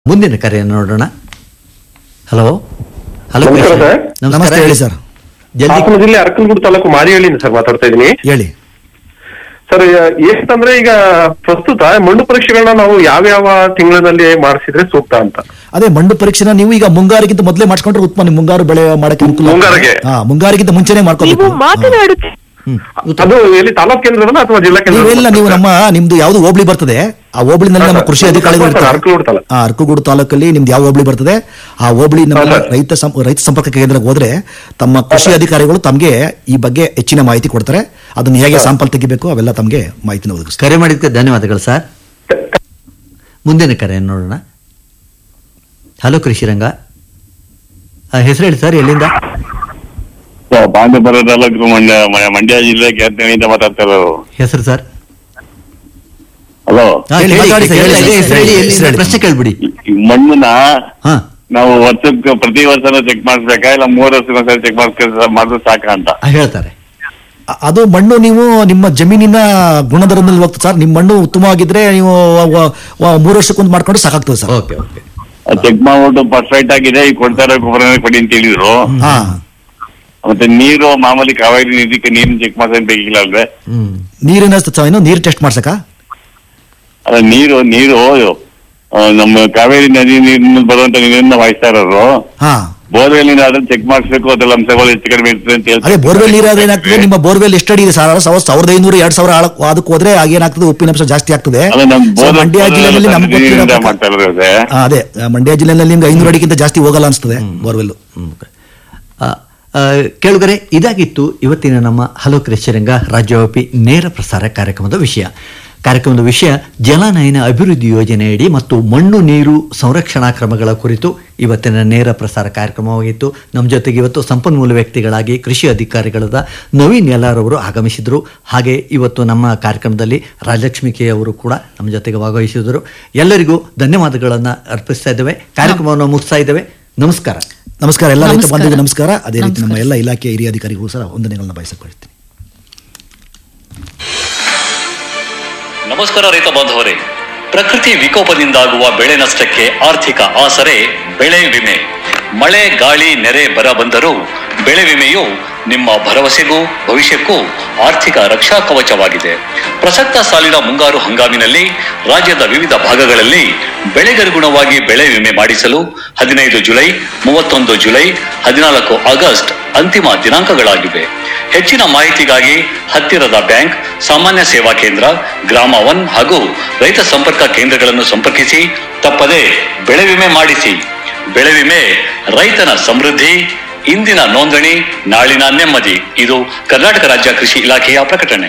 ಮುಂದಿನ ಕರೆಯನ್ನು ನೋಡೋಣ ಹಲೋ ಹಲೋ ನಮಸ್ಕಾರ ಸರ್. ನಮಸ್ತೆ ಹೇಳಿ ಸರ್ ಜಲ್ದಿ ಹಾಸನ ಜಿಲ್ಲೆ ಅರಕಲಗೂಡು ತಾಲೂಕು ಮಾರಿಹಳ್ಳಿಯಿಂದ ಸರ್ ಮಾತಾಡ್ತಾ ಇದ್ದೀನಿ ಹೇಳಿ ಸರ್ ಎಷ್ಟಂದ್ರೆ ಈಗ ಪ್ರಸ್ತುತ ಮಣ್ಣು ಪರೀಕ್ಷೆಗಳನ್ನ ನಾವು ಯಾವ ಯಾವ ತಿಂಗಳಿನಲ್ಲಿ ಮಾಡಿಸಿದ್ರೆ ಸೂಕ್ತ ಅಂತ ಅದೇ ಮಣ್ಣು ಪರೀಕ್ಷೆನ ನೀವು ಈಗ ಮುಂಗಾರಿಗಿಂತ ಮೊದಲೇ ಮಾಡ್ಕೊಂಡ್ರೆ ಉತ್ತಮ ನೀವು ಮುಂಗಾರು ಬೆಳೆ ಮಾಡಕ್ಕೆ ಅನುಕೂಲ ಆಗ್ತದೆ. ಮುಂಗಾರಿಗೆ? ಹಾ ಮುಂಗಾರಿಗಿಂತ ಮುಂಚೆನೆ ಮಾಡ್ಕೋಬೇಕು ನೀವು ಮಾತನಾಡುತ್ತ ಹ್ಮ್. ಅದು ಎಲ್ಲಿ ತಾಲೂಕ್ ಕೇಂದ್ರದಲ್ಲ ಅಥವಾ ಜಿಲ್ಲಾ ನೀವೆಲ್ಲ ನೀವು ನಮ್ಮ ನಿಮ್ದು ಯಾವ್ದು ಹೋಬಳಿ ಬರ್ತದೆ ಆ ಹೋಬಳಿನಲ್ಲಿ ನಮ್ಮ ಕೃಷಿ ಅಧಿಕಾರಿಗಳು ಇರ್ತಾರೆ ಅರಕಲಗೂಡು ತಾಲೂಕು ಆ ಅರ್ಕುಗೂಡು ತಾಲೂಕಲ್ಲಿ ನಿಮ್ದು ಯಾವ ಹೋಬಳಿ ಬರ್ತದೆ ಆ ಹೋಬಳಿ ನಮ್ಮ ಹಾ, ಸರ್. ರೈತ ಸಂ- ರೈತ ಸಂಪರ್ಕ ಕೇಂದ್ರಕ್ಕೆ ಹೋದ್ರೆ ತಮ್ಮ ಕೃಷಿ ಅಧಿಕಾರಿಗಳು ತಮಗೆ ಈ ಬಗ್ಗೆ ಹೆಚ್ಚಿನ ಮಾಹಿತಿ ಕೊಡ್ತಾರೆ ಅದನ್ನ ಹೇಗೆ ಸ್ಯಾಂಪಲ್ ತೆಗಿಬೇಕು ಅವೆಲ್ಲ ತಮಗೆ ಮಾಹಿತಿನ ಒದಗಿಸ್ತಾರೆ ಕರೆ ಮಾಡಿದ್ದಕ್ಕೆ ಧನ್ಯವಾದಗಳು ಸರ್ ಮುಂದಿನ ಕರೆಯನ್ನು ನೋಡೋಣ ಹಲೋ ಕೃಷಿರಂಗ ಹೆಸರು ಹೇಳಿ ಸರ್ ಎಲ್ಲಿಂದ ಪಾಂಡವಪುರ ತಾಲೂಕು ಮಂಡ್ಯ ಮ- ಮಂಡ್ಯ ಜಿಲ್ಲೆ ಕೇರ್ತಣಿಯಿಂದ ಮಾತಾಡ್ತಾ ಇರೋದು ಹೆಸರು ಸರ್ ಹಲೋ ಹಾ, ಹೇಳಿ, ಕೇಳಿ, ಮಾತಾಡಿ ಸರ್, ಕೇಳಿ, ಹೇಳಿ, ಹೆಸರು ಹೇಳಿ, ಹೇಳಿ, ಎಲ್ಲಿಂದ? ಹೆಸರು ಹೇಳಿ. ಪ್ರಶ್ನೆ ಕೇಳ್ಬಿಡಿ ಈ ಮಣ್ಣನ್ನ ಹಾ ನಾವು ವರ್ಷಕ್ಕೆ ಪ್ರತಿ ವರ್ಷನೂ ಚೆಕ್ ಮಾಡಿಸ್ಬೇಕಾ ಇಲ್ಲ ಮೂರ್ ವರ್ಷಕ್ಕೊಂದ್ಸರಿ ಚೆಕ್ ಮಾಡಿಸ್ ಮಾಡಿದ್ರೆ ಸಾಕ ಅಂತ ಆ, ಹೇಳ್ತಾರೆ ಅ- ಅದು ಮಣ್ಣು ನೀವು ನಿಮ್ಮ ಜಮೀನಿನ ಗುಣಧರ್ಮದ ಮೇಲೆ ಹೋಗ್ತದೆ ಸರ್ ನಿಮ್ಮ ಮಣ್ಣು ಉತ್ತಮವಾಗಿದ್ರೆ ನೀವು ವ- ವ- ಮೂರು ವರ್ಷಕ್ಕೊಂದು ಮಾಡ್ಕೊಂಡು ಸಾಕಾಗ್ತದೆ ಸರ್ ಓಕೆ ಓಕೆ ಚೆಕ್ ಮಾಡ್ಬಿಟ್ಟು ಪರ್ಫೆಕ್ಟ್ ಆಗಿದೆ ಈಗ ಕೊಡ್ತಾ ಇರೋ ಗೊಬ್ಬರನೇ ಕೊಡಿ ಅಂತ ಹೇಳಿದ್ರು ಹಾ ಮತ್ತೆ ನೀರು ಮಾಮೂಲಿ ಕಾವೇರಿ ನಿಧಿಗೆ ನೀರಿನ ಚೆಕ್ ಮಾಡ್ಸೋದ್ ಬೇಕಿಲ್ಲ ಅಲ್ವೇ ಹ್ಮ್ ನೀರಿನ ಸ- ಏನು ನೀರು ಟೆಸ್ಟ್ ಮಾಡ್ಸಕ ಅದ ನೀರು ನೀರು ಆ, ನಮ್ಮ ಕಾವೇರಿ ನದಿ ನೀರಿನ ಬರುವಂತ ನೀರನ್ನ ವಾಯಿಸ್ತಾ ಇರೋರು ಹಾ ಬೋರ್ವೆಲ್ ನೀರು ಅದನ್ನ ಚೆಕ್ ಮಾಡಿಸ್ಬೇಕು ಅದ್ರಲ್ಲಿ ಅಂಶಗಳು ಹೆಚ್ಚು ಕಡಿಮೆ ಇರ್ತದೆ ಅಂತ ಅದೇ ಹೇಳ್ತಾರೆ ಬೋರ್ವೆಲ್ ನೀರಾದ್ರೆ ಏನಾಗ್ತದೆ ನಿಮ್ಮ ಬೋರ್ವೆಲ್ ಎಷ್ಟು ಅಡಿ ಇದೆ ಸರ್ ಸಾವಿರ ಸಾವಿರದ ಐನೂರು ಎರಡ್ ಸಾವಿರ ಆಳ ಅದಕ್ಕೆ ಹೋದ್ರೆ ಆಗ ಏನಾಗ್ತದೆ ಉಪ್ಪಿನಂಶ ಜಾಸ್ತಿ ಆಗ್ತದೆ ಅದೇ ನಮ್ So, ಬೋರ್ ಮಂಡ್ಯ ಜಿಲ್ಲೆಯಲ್ಲಿ ನಮ್ಗೆ ಗೊತ್ತಿರೋ ನೀರಿಂದ ಪ್ರಕಾರ- ಮಾಡ್ತಾ ಇರೋದು ಅದೇ. ಆ, ಅದೇ ಆ, ಮಂಡ್ಯ ಜಿಲ್ಲೆಯಲ್ಲಿ ನಿಮ್ಗೆ ಐನೂರು ಅಡಿಗಿಂತ ಜಾಸ್ತಿ ಹೋಗಲ್ಲ ಅನ್ಸ್ತದೆ ಬೋರ್ವೆಲ್ ಹ್ಮ್. ಆ, ಆ, ಕೇಳುಗರೆ ಇದಾಗಿತ್ತು ಇವತ್ತಿನ ನಮ್ಮ ಹಲೋ ಕೃಷಿರಂಗ ರಾಜ್ಯವ್ಯಾಪಿ ನೇರ ಪ್ರಸಾರ ಕಾರ್ಯಕ್ರಮದ ವಿಷಯ ಕಾರ್ಯಕ್ರಮದ ವಿಷಯ ಜಲಾನಯನ ಅಭಿವೃದ್ಧಿ ಯೋಜನೆಯಡಿ ಮತ್ತು ಮಣ್ಣು ನೀರು ಸಂರಕ್ಷಣಾ ಕ್ರಮಗಳ ಕುರಿತು ಇವತ್ತಿನ ನೇರ ಪ್ರಸಾರ ಕಾರ್ಯಕ್ರಮವಾಗಿತ್ತು ನಮ್ಮ ಜೊತೆಗೆ ಇವತ್ತು ಸಂಪನ್ಮೂಲ ವ್ಯಕ್ತಿಗಳಾಗಿ ಕೃಷಿ ಅಧಿಕಾರಿಗಳಾದ ನವೀನ್ ಯಲ್ಲಾರವರು ಆಗಮಿಸಿದರು ಹಾಗೆ ಇವತ್ತು ನಮ್ಮ ಕಾರ್ಯಕ್ರಮದಲ್ಲಿ ರಾಜಲಕ್ಷ್ಮಿ ಕೆ ಅವರು ಕೂಡ ನಮ್ಮ ಜೊತೆಗೆ ಭಾಗವಹಿಸಿದರು ಎಲ್ಲರಿಗೂ ಧನ್ಯವಾದಗಳನ್ನು ಅರ್ಪಿಸ್ತಾ ಇದ್ದೇವೆ ಕಾರ್ಯಕ್ರಮವನ್ನು ಮುಗಿಸ್ತಾ ಇದ್ದೇವೆ ನಮಸ್ಕಾರ ನಮಸ್ಕಾರ ಎಲ್ಲ ರೈತ ನಮಸ್ಕಾರ. ಬಂಧುಗಳಿಗೆ ನಮಸ್ಕಾರ ಅದೇ ರೀತಿ ನಮ್ಮ ಎಲ್ಲ ಇಲಾಖೆ ಹಿರಿಯ ಅಧಿಕಾರಿಗಳು ಸಹ ವಂದನೆಗಳನ್ನ ಬಯಸಿಕೊಳ್ತೀನಿ ನಮಸ್ಕಾರ ರೈತ ಬಾಂಧವರೇ ಪ್ರಕೃತಿ ವಿಕೋಪದಿಂದಾಗುವ ಬೆಳೆ ನಷ್ಟಕ್ಕೆ ಆರ್ಥಿಕ ಆಸರೆ ಬೆಳೆ ವಿಮೆ ಮಳೆ ಗಾಳಿ ನೆರೆ ಬರ ಬಂದರೂ ಬೆಳೆ ವಿಮೆಯು ನಿಮ್ಮ ಭರವಸೆಗೂ ಭವಿಷ್ಯಕ್ಕೂ ಆರ್ಥಿಕ ರಕ್ಷಾ ಕವಚವಾಗಿದೆ ಪ್ರಸಕ್ತ ಸಾಲಿನ ಮುಂಗಾರು ಹಂಗಾಮಿನಲ್ಲಿ ರಾಜ್ಯದ ವಿವಿಧ ಭಾಗಗಳಲ್ಲಿ ಬೆಳೆಗನುಗುಣವಾಗಿ ಬೆಳೆ ವಿಮೆ ಮಾಡಿಸಲು ಹದಿನೈದು ಜುಲೈ ಮೂವತ್ತೊಂದು ಜುಲೈ ಹದಿನಾಲ್ಕು ಆಗಸ್ಟ್ ಅಂತಿಮ ದಿನಾಂಕಗಳಾಗಿವೆ ಹೆಚ್ಚಿನ ಮಾಹಿತಿಗಾಗಿ ಹತ್ತಿರದ ಬ್ಯಾಂಕ್ ಸಾಮಾನ್ಯ ಸೇವಾ ಕೇಂದ್ರ ಗ್ರಾಮ ಒನ್ ಹಾಗೂ ರೈತ ಸಂಪರ್ಕ ಕೇಂದ್ರಗಳನ್ನು ಸಂಪರ್ಕಿಸಿ ತಪ್ಪದೆ ಬೆಳೆ ವಿಮೆ ಮಾಡಿಸಿ ಬೆಳೆ ವಿಮೆ ರೈತನ ಸಮೃದ್ಧಿ ಇಂದಿನ ನೋಂದಣಿ ನಾಳಿನ ನೆಮ್ಮದಿ ಇದು ಕರ್ನಾಟಕ ರಾಜ್ಯ ಕೃಷಿ ಇಲಾಖೆಯ ಪ್ರಕಟಣೆ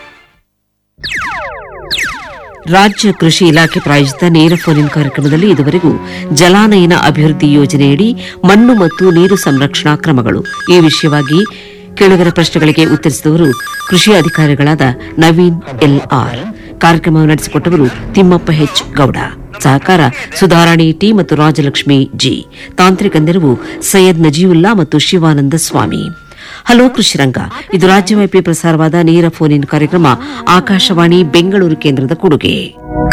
ರಾಜ್ಯ ಕೃಷಿ ಇಲಾಖೆ ಪ್ರಾಯೋಜಿತ ನೇರ ಫೋನ್ ಕಾರ್ಯಕ್ರಮದಲ್ಲಿ ಇದುವರೆಗೂ ಜಲಾನಯನ ಅಭಿವೃದ್ಧಿ ಯೋಜನೆಯಡಿ ಮಣ್ಣು ಮತ್ತು ನೀರು ಸಂರಕ್ಷಣಾ ಕ್ರಮಗಳು ಈ ವಿಷಯವಾಗಿ ಕೇಳುಗರ ಪ್ರಶ್ನೆಗಳಿಗೆ ಉತ್ತರಿಸಿದವರು ಕೃಷಿ ಅಧಿಕಾರಿಗಳಾದ ನವೀನ್ ಎಲ್ಆರ್ ಕಾರ್ಯಕ್ರಮ ನಡೆಸಿಕೊಟ್ಟವರು ತಿಮ್ಮಪ್ಪ ಎಚ್ ಗೌಡ ಸಹಕಾರ ಸುಧಾರಾಣಿ ಟಿ ಮತ್ತು ರಾಜಲಕ್ಷ್ಮಿ ಜಿ ತಾಂತ್ರಿಕ ನೆರವು ಸೈಯದ್ ನಜೀವುಲ್ಲಾ ಮತ್ತು ಶಿವಾನಂದ ಸ್ವಾಮಿ ಹಲೋ ಕೃಷಿರಂಗ ಇದು ರಾಜ್ಯವ್ಯಾಪಿ ಪ್ರಸಾರವಾದ ನೇರ ಫೋನ್ ಇನ್ ಕಾರ್ಯಕ್ರಮ ಆಕಾಶವಾಣಿ ಬೆಂಗಳೂರು ಕೇಂದ್ರದ ಕೊಡುಗೆ